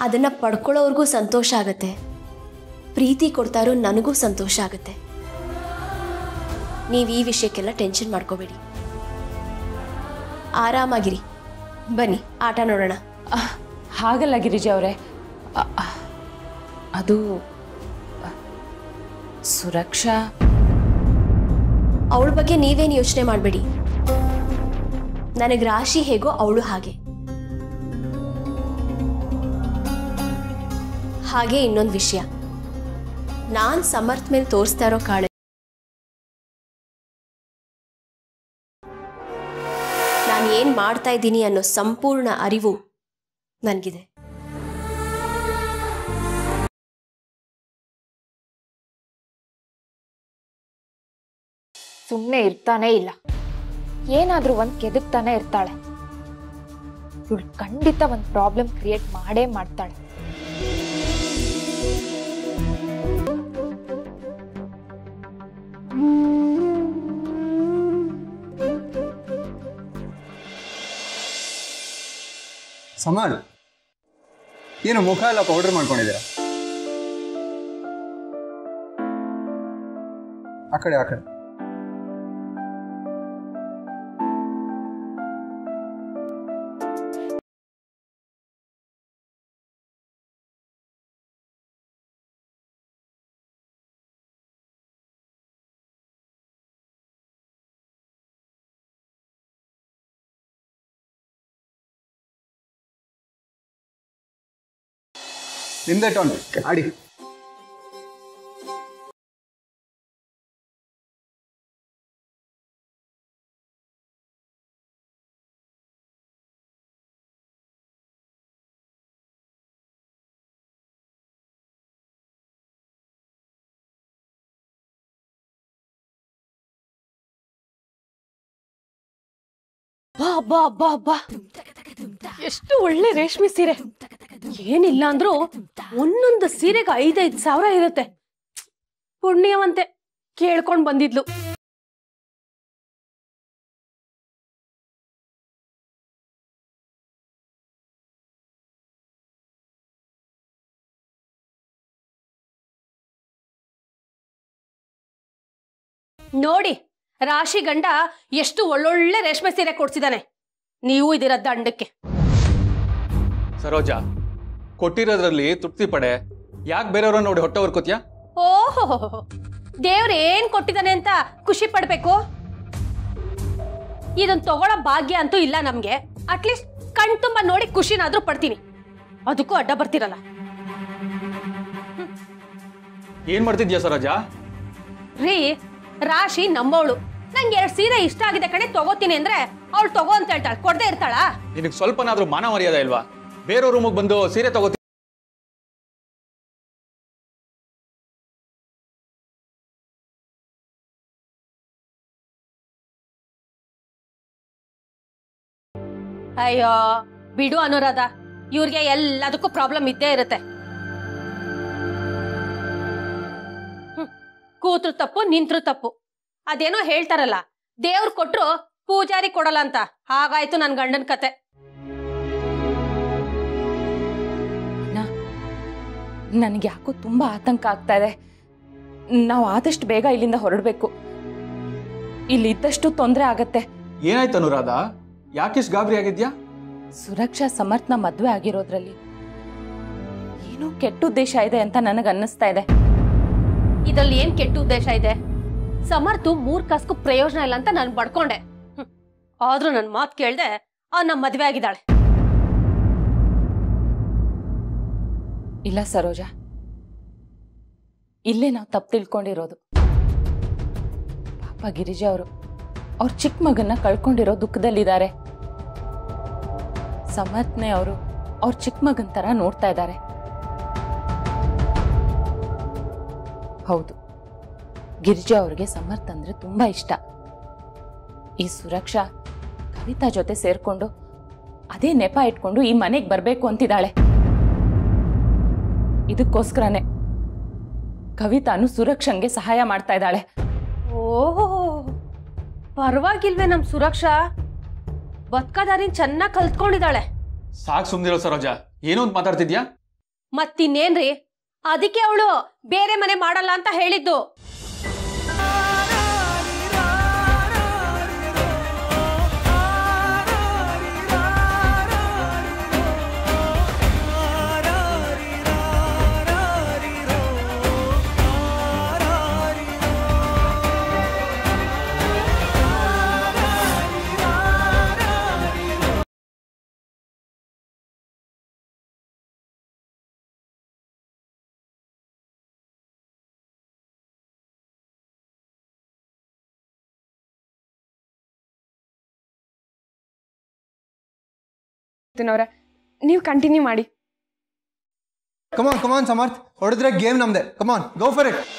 ಅದನ್ನು ಪಡ್ಕೊಳ್ಳೋರ್ಗೂ ಸಂತೋಷ ಆಗತ್ತೆ ಪ್ರೀತಿ ಕೊಡ್ತಾರೋ ನನಗೂ ಸಂತೋಷ ಆಗುತ್ತೆ ನೀವು ಈ ವಿಷಯಕ್ಕೆಲ್ಲ ಟೆನ್ಷನ್ ಮಾಡ್ಕೋಬೇಡಿ ಆರಾಮಾಗಿರಿ ಬನ್ನಿ ಆಟ ನೋಡೋಣ ಅಹ್, ಹಾಗಲ್ಲ ಗಿರಿಜಾ ಅವರೇ ಅದು ಅಹ್, ಸುರಕ್ಷಾ ಅವಳ ಬಗ್ಗೆ ನೀವೇನು ಯೋಚನೆ ಮಾಡಬೇಡಿ ನನಗೆ ರಾಶಿ ಹೇಗೋ ಅವಳು ಹಾಗೆ ಹಾಗೆ ಇನ್ನೊಂದು ವಿಷಯ ನಾನು ಸಮರ್ಥ್ ಮೇಲೆ ತೋರಿಸ್ತಾ ಇರೋ ಕಾಳೆ ನಾನು ಏನು ಮಾಡ್ತಾ ಇದ್ದೀನಿ ಅನ್ನೋ ಸಂಪೂರ್ಣ ಅರಿವು ನನಗಿದೆ ಸುಮ್ಮನೆ ಇರ್ತಾನೆ ಇಲ್ಲ ಏನಾದ್ರೂ ಒಂದ್ ಕೆದಕ್ತಾನೆ ಇರ್ತಾಳೆ ಇವಳು ಖಂಡಿತ ಒಂದ್ ಪ್ರಾಬ್ಲಮ್ ಕ್ರಿಯೇಟ್ ಮಾಡೇ ಮಾಡ್ತಾಳೆ ಸಮಾನ್ ಏನು ಮುಖ ಎಲ್ಲ ಪೌಡರ್ ಮಾಡ್ಕೊಂಡಿದ್ದೀರಾ ಆ ಕಡೆ ಆ ಕಡೆ ನಿಮ್ದೇ ಟೋನ್ ಆಡಿ ಬಾ ಬಾ ಬಾ ಬಾ ಎಷ್ಟು ಒಳ್ಳೆ ರೇಷ್ಮೆ ಸೀರೆ ಏನಿಲ್ಲ ಅಂದ್ರೂ ಒಂದೊಂದು ಸೀರೆಗೆ ಐದೈದು ಸಾವಿರ ಇರುತ್ತೆ ಪುಣ್ಯವಂತೆ ಕೇಳ್ಕೊಂಡ್ ಬಂದಿದ್ಲು ನೋಡಿ ರಾಶಿ ಗಂಡ ಎಷ್ಟು ಒಳ್ಳೊಳ್ಳೆ ರೇಷ್ಮೆ ಸೀರೆ ಕೊಡ್ಸಿದಾನೆ ನೀವು ಇದೀರ ದಂಡಕ್ಕೆ ಸರೋಜ ಕೊಟ್ಟಿರೋದ್ರಲ್ಲಿ ತೃಪ್ತಿ ಪಡೆ ಯಾಕೆ ಬೇರೆಯವ್ರನ್ನ ನೋಡಿ ಹೊಟ್ಟೆ ಹೊರ್ಕೋತ್ಯಾ ಓಹೋ ದೇವ್ರ ಏನ್ ಕೊಟ್ಟಿದ್ದಾನೆ ಅಂತ ಖುಷಿ ಪಡ್ಬೇಕು ಇದನ್ ತಗೊಳ್ಳೋ ಭಾಗ್ಯ ಅಂತೂ ಇಲ್ಲ ನಮ್ಗೆ ಅಟ್ಲೀಸ್ಟ್ ಕಣ್ ತುಂಬ ನೋಡಿ ಖುಷಿನಾದ್ರೂ ಪಡ್ತೀನಿ ಅದಕ್ಕೂ ಅಡ್ಡ ಬರ್ತಿರಲ್ಲ ಏನ್ ಮಾಡ್ತಿದ್ಯಾ ಸರೋಜ ರೀ ರಾಶಿ ನಮ್ಮವಳು ನಂಗೆ ಎರಡು ಸೀರೆ ಇಷ್ಟ ಆಗಿದೆ ಕಣೆ ತಗೋತೀನಿ ಅಂದ್ರೆ ಅವಳು ತಗೋ ಅಂತ ಹೇಳ್ತಾಳೆ ಕೊಡದೆ ಇರ್ತಾಳಾ ನಿನಗೆ ಸ್ವಲ್ಪನಾದ್ರೂ ಮಾನ ಮರ್ಯಾದೆ ಇಲ್ವಾ ಬೇರೆಯವ್ರ ರೂಮಿಗೆ ಬಂದು ಸೀರೆ ತಗೋತಿ ಅಯ್ಯೋ ಬಿಡು ಅನುರಾಧ ಇವ್ರಿಗೆ ಎಲ್ಲದಕ್ಕೂ ಪ್ರಾಬ್ಲಮ್ ಇದ್ದೇ ಇರುತ್ತೆ ಹ್ಮ್. ಕೂತ್ರು ತಪ್ಪು ನಿಂತ್ರು ತಪ್ಪು ಅದೇನೋ ಹೇಳ್ತಾರಲ್ಲ ದೇವ್ರು ಕೊಟ್ರು ಪೂಜಾರಿ ಕೊಡಲ್ಲ ಅಂತ ಹಾಗಾಯ್ತು ನನ್ ಗಂಡನ ಕತೆ ಅಣ್ಣ ನನಗೆ ಯಾಕೋ ತುಂಬ ಆತಂಕ ಆಗ್ತಾ ಇದೆ ನಾವು ಆದಷ್ಟು ಬೇಗ ಇಲ್ಲಿಂದ ಹೊರಡಬೇಕು ಇಲ್ಲಿದ್ದಷ್ಟು ತೊಂದರೆ ಆಗತ್ತೆ ಏನಾಯ್ತು ಅನುರಾಧ ಯಾಕಿಷ್ಟು ಗಾಬರಿ ಆಗಿದ್ಯಾ ಸುರಕ್ಷಾ ಸಮರ್ಥನ ಮದುವೆ ಆಗಿರೋದ್ರಲ್ಲಿ ಏನೋ ಕೆಟ್ಟ ಉದ್ದೇಶ ಇದೆ ಅಂತ ನನಗೆ ಅನ್ನಿಸ್ತಾ ಇದೆ ಇದ್ರಲ್ಲಿ ಏನ್ ಕೆಟ್ಟ ಉದ್ದೇಶ ಇದೆ ಸಮರ್ಥು ಮೂರ್ ಕಾಸ್ಕು ಪ್ರಯೋಜನ ಇಲ್ಲ ಅಂತ ನಾನು ಬಡ್ಕೊಂಡೆ ಹ್ಮ್. ಆದ್ರೂ ನನ್ ಮಾತ್ ಕೇಳ್ದೆ ಆ ನಮ್ಮ ಮದ್ವೆ ಆಗಿದ್ದಾಳೆ ಇಲ್ಲ ಸರೋಜ ಇಲ್ಲೇ ನಾವು ತಪ್ಪು ತಿಳ್ಕೊಂಡಿರೋದು ಪಾಪ ಗಿರಿಜಾ ಅವರು ಅವ್ರ ಚಿಕ್ಕ ಮಗನ್ನ ಕಳ್ಕೊಂಡಿರೋ ದುಃಖದಲ್ಲಿದ್ದಾರೆ ಸಮರ್ಥನೆ ಅವರು ಅವ್ರ ಚಿಕ್ಕ ಮಗನ್ ತರ ನೋಡ್ತಾ ಇದ್ದಾರೆ ಹೌದು ಗಿರಿಜಾ ಅವ್ರಿಗೆ ಸಮರ್ಥ ಅಂದ್ರೆ ತುಂಬಾ ಇಷ್ಟ ಈ ಸುರಕ್ಷಾ ಕವಿತಾ ಜೊತೆ ಸೇರ್ಕೊಂಡು ಅದೇ ನೆಪ ಇಟ್ಕೊಂಡು ಈ ಮನೆಗೆ ಬರಬೇಕು ಅಂತಿದ್ದಾಳೆ ಇದಕ್ಕೋಸ್ಕರನೇ ಕವಿತಾನು ಸುರಕ್ಷಂಗೆ ಸಹಾಯ ಮಾಡ್ತಾ ಇದ್ದಾಳೆ ಓಹೋ ಪರವಾಗಿಲ್ವೇ ನಮ್ ಸುರಕ್ಷಾ ಬದುಕದಾರಿನ್ ಚೆನ್ನಾಗಿ ಕಲ್ತ್ಕೊಂಡಿದ್ದಾಳೆ ಸಾಕ್ ಸುಮ್ನಿರೋ ಸರೋಜ ಏನೋ ಅಂತ ಮಾತಾಡ್ತಿದ್ಯಾ ಮತ್ತಿನ್ನೇನ್ರಿ ಅದಕ್ಕೆ ಅವಳು ಬೇರೆ ಮನೆ ಮಾಡಲ್ಲ ಅಂತ ಹೇಳಿದ್ದು ಅವ್ರೆ ನೀವು ಕಂಟಿನ್ಯೂ ಮಾಡಿ ಕಮಾನ್ ಕಮಾನ್ ಸಮರ್ಥ್ ಹೊಡೆದ್ರೆ ಗೇಮ್ ನಮ್ದೆ ಕಮಾನ್ ಗೋ ಫಾರ್ ಇಟ್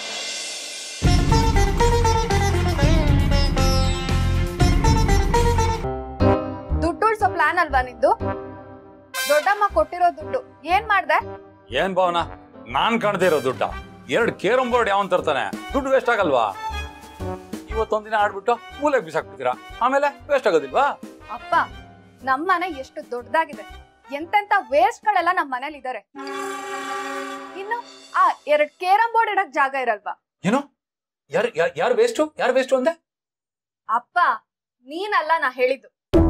ದುಡ್ಡು ಉಳ್ಸೋ ಪ್ಲಾನ್ ಅಲ್ವಾ ನಿಂದು ದೊಡ್ಡಮ್ಮ ಕೊಟ್ಟಿರೋ ದುಡ್ಡು ಏನ್ ಮಾಡ್ದೆ ಏನ್ ಭಾವನ ನಾನ್ ಕಾಣ್ದೇ ಇರೋ ದುಡ್ಡ ಎರಡ್ ಕೇರಂ ಬೋರ್ಡ್ ಯಾವನ್ ತರ್ತಾನೆ ದುಡ್ಡು ವೇಸ್ಟ್ ಆಗಲ್ವಾ ಇವತ್ತೊಂದಿನ ಆಡ್ಬಿಟ್ಟು ಮೂಲೆಗೆ ಬಿಸಾಕ್ಬಿಡ್ತೀರಾ ಆಮೇಲೆ ವೇಸ್ಟ್ ಆಗೋದಿಲ್ವಾ ಅಪ್ಪ ನಮ್ ಮನೆ ಎಷ್ಟು ದೊಡ್ಡದಾಗಿದೆ ಎಂತೆಂತ ವೇಸ್ಟ್ ಗಳೆಲ್ಲ ನಮ್ ಮನೇಲಿ ಇದಾರೆ ಇನ್ನು ಆ ಎರಡ್ ಕೇರಂ ಬೋರ್ಡ್ ಇಡಕ್ ಜಾಗ ಇರಲ್ವಾ ಏನು ಯಾರು ಯಾರು ವೇಸ್ಟು ಯಾರು ವೇಸ್ಟು ಅಂದೆ ಅಪ್ಪ ನೀನಲ್ಲ ನಾ ಹೇಳಿದ್ದು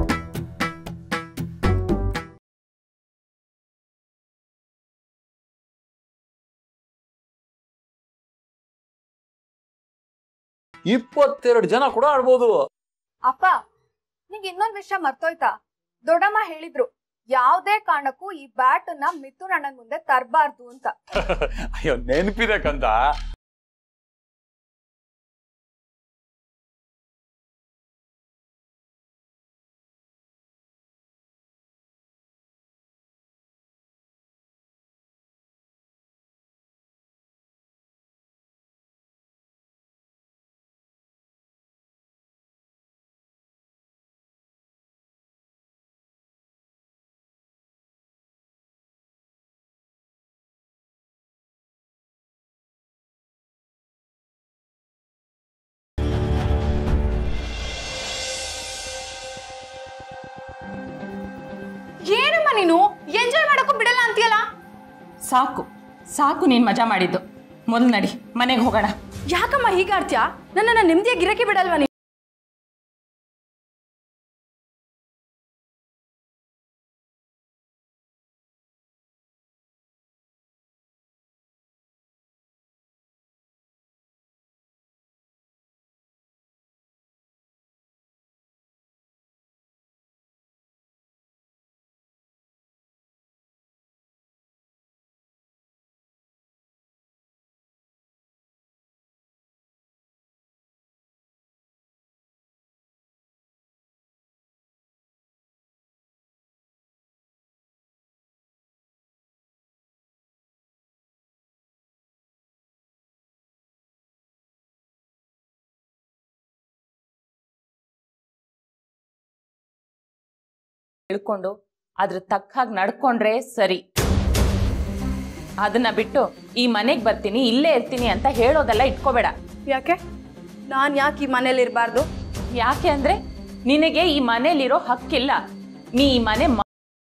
ಇಪ್ಪತ್ತೆರಡು ಜನ ಕೂಡ ಆಡ್ಬೋದು ಅಪ್ಪ ನಿಂಗ್ ಇನ್ನೊಂದ್ ವಿಷಯ ಮರ್ತೋಯ್ತಾ ದೊಡ್ಡಮ್ಮ ಹೇಳಿದ್ರು ಯಾವ್ದೇ ಕಾರಣಕ್ಕೂ ಈ ಬ್ಯಾಟ್ ನ ಮಿಥುನ್ ಅಣ್ಣನ್ ಮುಂದೆ ತರಬಾರ್ದು ಅಂತ ಅಯ್ಯೋ ನೆನಪಿದೆ ಕಂದ ಏನಮ್ಮ ನೀನು ಎಂಜಾಯ್ ಮಾಡಕ್ಕೂ ಬಿಡಲ್ಲ ಅಂತೀಯಲ್ಲ ಸಾಕು ಸಾಕು ನೀನ್ ಮಜಾ ಮಾಡಿದ್ದು ಮೊದಲು ನಡಿ ಮನೆಗೆ ಹೋಗೋಣ ಯಾಕಮ್ಮ ಹೀಗಾಡ್ತೀಯಾ ನನ್ನನ್ನ ನೆಮ್ಮದಿಯಾಗಿ ಇರಕ್ಕೆ ಬಿಡಲ್ವಾ ನೀನು ತಿಳ್ಕೊಂಡು ಅದ್ರ ತಕ್ಕ ಹಾಗೆ ನಡ್ಕೊಂಡ್ರೆ ಸರಿ ಅದನ್ನ ಬಿಟ್ಟು ಈ ಮನೆಗೆ ಬರ್ತೀನಿ ಇಲ್ಲೇ ಇರ್ತೀನಿ ಅಂತ ಹೇಳೋದೆಲ್ಲ ಇಟ್ಕೋಬೇಡ ಯಾಕೆ ನಾನ್ ಯಾಕೆ ಈ ಮನೇಲಿ ಇರಬಾರ್ದು ಯಾಕೆ ಅಂದ್ರೆ ನಿನಗೆ ಈ ಮನೇಲಿರೋ ಹಕ್ಕಿಲ್ಲ ನೀ ಈ ಮನೆ ಮ-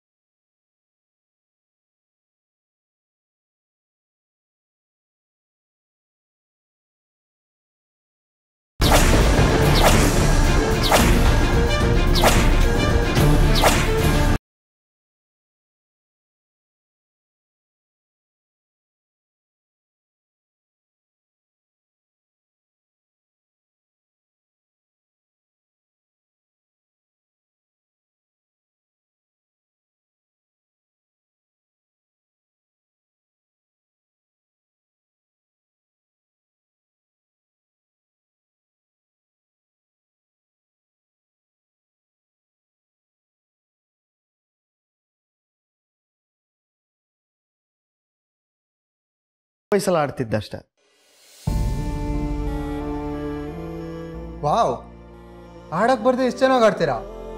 ವಯಸ್ಸಲ್ಲಿ ಆಡ್ತಿದ್ದಷ್ಟೆ ವಾವ್ ಆಡಕ್ ಬರ್ದೆ ಎಷ್ಟು ಚೆನ್ನಾಗಿ ಆಡ್ತೀರಾ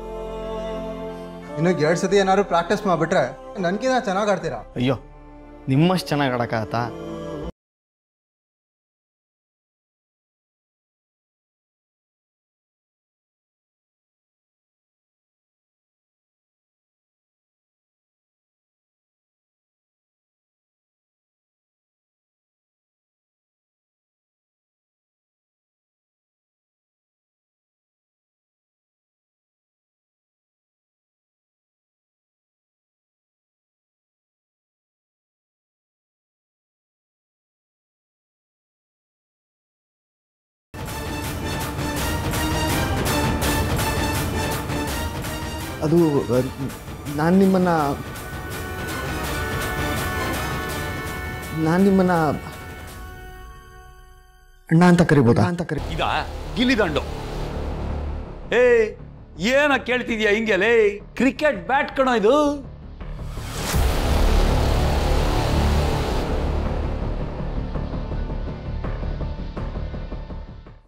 ಇನ್ನು ಎರಡು ಸತಿ ಏನಾದ್ರು ಪ್ರಾಕ್ಟೀಸ್ ಮಾಡ್ಬಿಟ್ರೆ ನನ್ಕಿಂತ ಚೆನ್ನಾಗಿ ಆಡ್ತೀರಾ ಅಯ್ಯೋ ನಿಮ್ಮಷ್ಟು ಚೆನ್ನಾಗಿ ಆಡೋಕ್ಕಾಗತ್ತಾ ಅದು ನಾನು ನಿಮ್ಮನ್ನ ನಾನು ನಿಮ್ಮನ್ನ ಅಣ್ಣ ಅಂತ ಕರಿಬೋದಾ ಅಂತ ಕರಿ ಇದ ಗಿಲ್ಲಿದಂಡು ಏ ಏನ ಕೇಳ್ತಿದ್ಯಾ ಹಿಂಗೆ ಲೇ ಕ್ರಿಕೆಟ್ ಬ್ಯಾಟ್ ಕಣೋ ಇದು